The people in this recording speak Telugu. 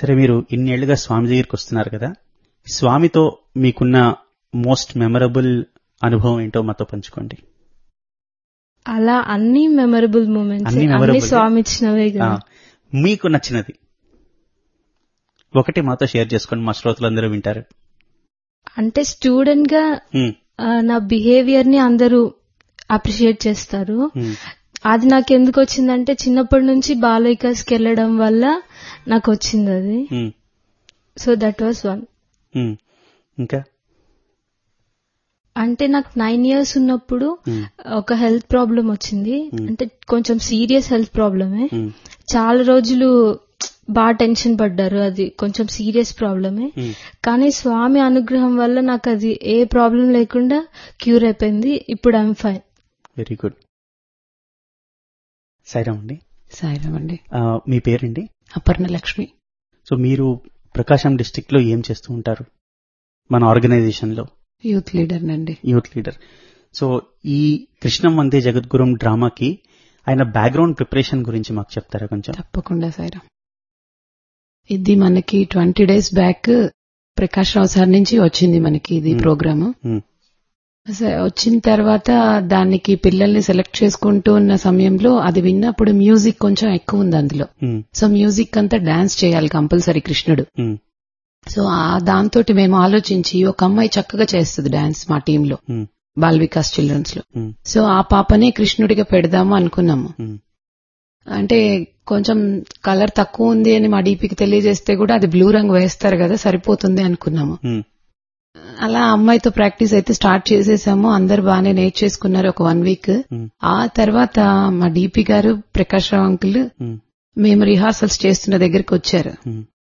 సరే మీరు ఇన్నేళ్లుగా స్వామి దగ్గరికి వస్తున్నారు కదా స్వామితో మీకున్న మోస్ట్ మెమరబుల్ అనుభవం ఏంటో మాతో పంచుకోండి అలా అన్ని మెమరబుల్ మూమెంట్స్ అన్ని అన్ని memorable. స్వామి ఇచ్చినవే ఆ, కదా మీకు నచ్చినది ఒకటి మాతో షేర్ చేసుకోండి మా శ్రోతలందరూ వింటారు అంటే స్టూడెంట్ గా ఉమ్, ఆ, నా బిహేవియర్ ని అందరూ అప్రిషియేట్ చేస్తారు ఉమ్, అది నాకు ఎందుకు వచ్చిందంటే చిన్నప్పటి నుంచి బాల వికాస్కి వెళ్ళడం వల్ల నాకు వచ్చింది అది um, so that was one um. ఇంకా అంటే నాకు నైన్ ఇయర్స్ ఉన్నప్పుడు ఉమ్, ఒక హెల్త్ ప్రాబ్లం వచ్చింది అంటే కొంచెం సీరియస్ హెల్త్ ప్రాబ్లమే ఉమ్, చాలా రోజులు బాగా టెన్షన్ పడ్డారు అది కొంచెం సీరియస్ ప్రాబ్లమే ఉమ్. కానీ స్వామి అనుగ్రహం వల్ల నాకు అది ఏ ప్రాబ్లం లేకుండా క్యూర్ అయిపోయింది ఇప్పుడు I'm fine very good Sairam అండి సాయిరామ్ అండి ఆ, మీ పేరండి అపర్ణ లక్ష్మి సో మీరు ప్రకాశం డిస్టిక్ లో ఏం చేస్తూ ఉంటారు మన ఆర్గనైజేషన్ లో యూత్ లీడర్ నండి యూత్ లీడర్ సో ఈ కృష్ణం వందే జగద్గురం డ్రామాకి ఆయన బ్యాక్గ్రౌండ్ ప్రిపరేషన్ గురించి మాకు చెప్తారా కొంచెం తప్పకుండా సాయిరామ్ ఇది మనకి twenty days back Prakash Rao sir నుంచి వచ్చింది మనకి ఇది Hmm. ప్రోగ్రామ్ ఉమ్, వచ్చిన తర్వాత దానికి పిల్లల్ని సెలెక్ట్ చేసుకుంటూ ఉన్న సమయంలో అది విన్నప్పుడు మ్యూజిక్ కొంచెం ఎక్కువ ఉంది అందులో ఉమ్, సో మ్యూజిక్ అంతా డాన్స్ చేయాలి కంపల్సరీ కృష్ణుడు ఉమ్, సో ఆ దాంతో మేము ఆలోచించి ఒక అమ్మాయి చక్కగా చేస్తుంది డాన్స్ మా టీంలో ఉమ్, బాల్ వికాస్ చిల్డ్రన్స్ లో ఉమ్, సో ఆ పాపనే కృష్ణుడిగా పెడదాము అనుకున్నాము ఉమ్, అంటే కొంచెం కలర్ తక్కువ ఉంది అని మా డీపీకి తెలియజేస్తే కూడా అది బ్లూ రంగు వేస్తారు కదా సరిపోతుంది అనుకున్నాము ఉమ్, అలా అమ్మాయితో ప్రాక్టీస్ అయితే స్టార్ట్ చేసేసాము అందరు బాగానే నేర్చేసుకున్నారు ఒక వన్ వీక్ ఉమ్, ఆ తర్వాత మా డీపీ గారు ప్రకాష్ రావు అంకుల్ ఉమ్, మేము రిహార్సల్స్ చేస్తున్న దగ్గరికి వచ్చారు ఉమ్,